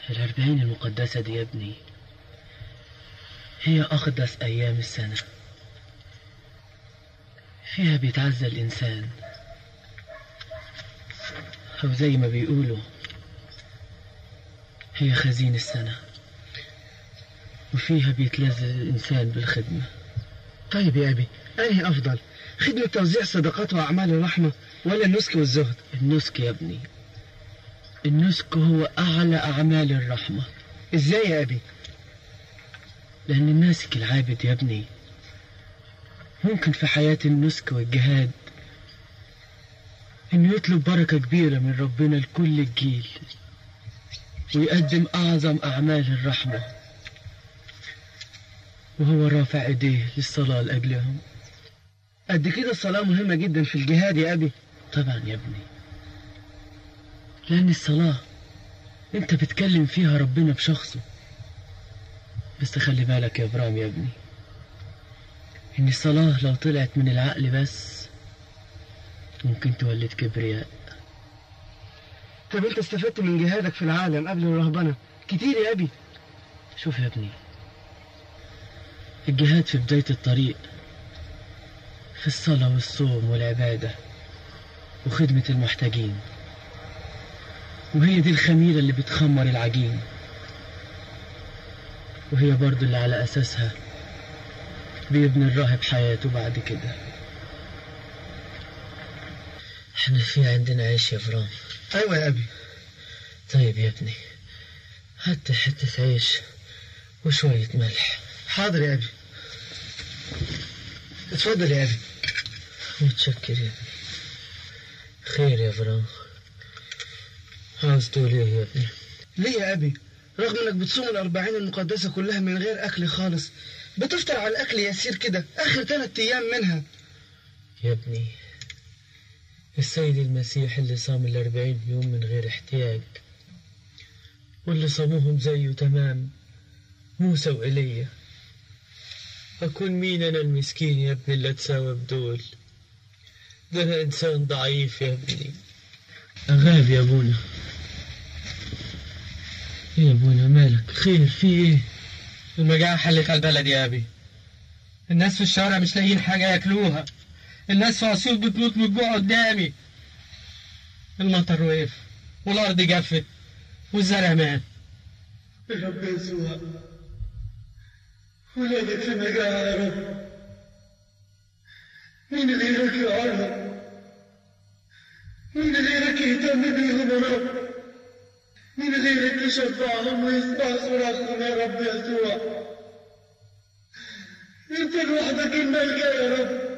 الأربعين المقدسة دي يا ابني هي أقدس أيام السنة فيها بيتعزى الإنسان أو زي ما بيقولوا هي خزين السنة وفيها بيتلذذ الإنسان بالخدمة طيب يا أبي أنهي أفضل خدمة توزيع صدقات وأعمال الرحمة ولا النسك والزهد النسك يا ابني النسك هو أعلى أعمال الرحمة إزاي يا أبي لأن الناسك العابد يا ابني ممكن في حياة النسك والجهاد إنه يطلب بركة كبيرة من ربنا لكل الجيل ويقدم أعظم أعمال الرحمة وهو رافع إيديه للصلاة لأجلهم قد كده الصلاة مهمة جدا في الجهاد يا أبي طبعا يا ابني لأن الصلاة أنت بتكلم فيها ربنا بشخصه بس خلي بالك يا إبراهيم يا ابني إن الصلاة لو طلعت من العقل بس ممكن تولد كبرياء طب أنت استفدت من جهادك في العالم قبل الرهبنة كتير يا أبي شوف يا ابني الجهاد في بداية الطريق في الصلاة والصوم والعبادة وخدمة المحتاجين وهي دي الخميرة اللي بتخمر العجين وهي برضو اللي على أساسها بيبني الراهب حياته بعد كده احنا في عندنا عيش يا فرام أيوة يا أبي طيب يا ابني هات حتة عيش وشوية ملح حاضر يا أبي اتفضل يا أبي متشكر يا ابني خير يا فرام عاوز تقول ايه يا ابني ليه يا أبي رغم إنك بتصوم الأربعين المقدسة كلها من غير أكل خالص بتفطر على الأكل يسير كده آخر ثلاث أيام منها يا ابني السيد المسيح اللي صام الأربعين يوم من غير احتياج واللي صاموهم زيه تمام موسى وإيليا أكون مين أنا المسكين يا ابني اللي أتساوى بدول ده أنا إنسان ضعيف يا ابني أغاب يا أبونا إيه يا أبونا مالك خير في إيه المجاعة حلت على البلد يا أبي الناس في الشارع مش لاقيين حاجة ياكلوها الناس في أسيوط بتموت من الجوع قدامي المطر وقف والأرض جفت والزرع مات يا رب يسوع ولادك في مجاعة يا رب مين غيرك يا رب مين غيرك يهتم بيهم يا رب مين غيرك يشفعهم ويسمع صراخهم يا رب يسوع انت لوحدك الملجأ يا رب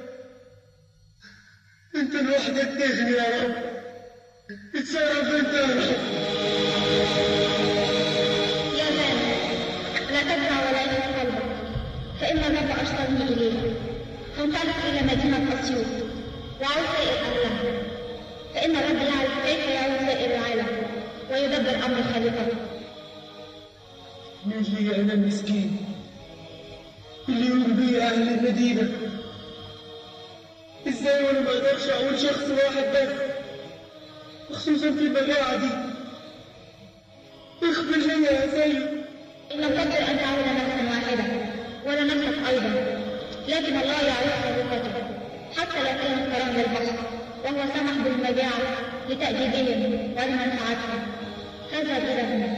انت لوحدك تغني يا رب اتصرف انت يا رب يا زاني لا تدفع ولا يهز قلبك فإن الرب أرسلني إليك فانطلق إلى مدينة أسيوط وعود سائر أهلها فإن الرب يعرف كيف يعود سائر العالم ويدبر أمر خالقه من لي أنا المسكين اللي يقوم بي أهل المدينة إزاي وأنا ما أقدرش أقول شخص واحد بس خصوصا في المجاعة دي اغفر لي يا سيد إن لم تقدر أن تعود نفسا واحدة ولا نفسك أيضا لكن الله يعرف خليقته حتى لو كانت كرام البشر وهو سمح بالمجاعة لتأديبهم ولمنفعتهم